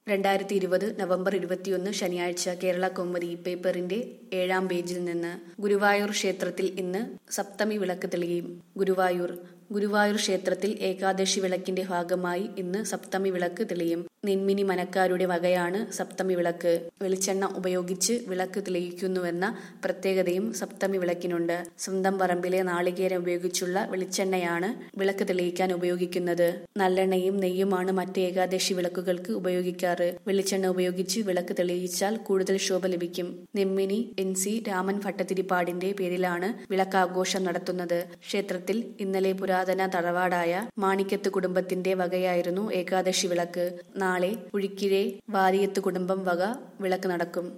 രണ്ടായിരത്തി ഇരുപത് നവംബർ ഇരുപത്തിയൊന്ന് ശനിയാഴ്ച കേരള കൗമുദി പേപ്പറിന്റെ ഏഴാം പേജിൽ നിന്ന് ഗുരുവായൂർ ക്ഷേത്രത്തിൽ ഇന്ന് സപ്തമി വിളക്ക് തെളിയും ഗുരുവായൂർ ഗുരുവായൂർ ക്ഷേത്രത്തിൽ ഏകാദശി വിളക്കിന്റെ ഭാഗമായി ഇന്ന് സപ്തമി വിളക്ക് തെളിയും നെന്മിനി മനക്കാരുടെ വകയാണ് സപ്തമി വിളക്ക് വെളിച്ചെണ്ണ ഉപയോഗിച്ച് വിളക്ക് തെളിയിക്കുന്നുവെന്ന പ്രത്യേകതയും സപ്തമി വിളക്കിനുണ്ട് സ്വന്തം പറമ്പിലെ നാളികേരം ഉപയോഗിച്ചുള്ള വെളിച്ചെണ്ണയാണ് വിളക്ക് തെളിയിക്കാൻ ഉപയോഗിക്കുന്നത് നല്ലെണ്ണയും നെയ്യുമാണ് മറ്റ് ഏകാദശി വിളക്കുകൾക്ക് ഉപയോഗിക്കാറ് വെളിച്ചെണ്ണ ഉപയോഗിച്ച് വിളക്ക് തെളിയിച്ചാൽ കൂടുതൽ ശോഭ ലഭിക്കും നെമ്മിനി എൻ സി രാമൻ ഭട്ടതിരിപ്പാടിന്റെ പേരിലാണ് വിളക്കാഘോഷം നടത്തുന്നത് ക്ഷേത്രത്തിൽ ഇന്നലെ പുരാതന തറവാടായ മാണിക്യത്ത് കുടുംബത്തിന്റെ വകയായിരുന്നു ഏകാദശി വിളക്ക് നാളെ പുഴിക്കിരെ വാരിയത്ത് കുടുംബം വക വിളക്ക് നടക്കും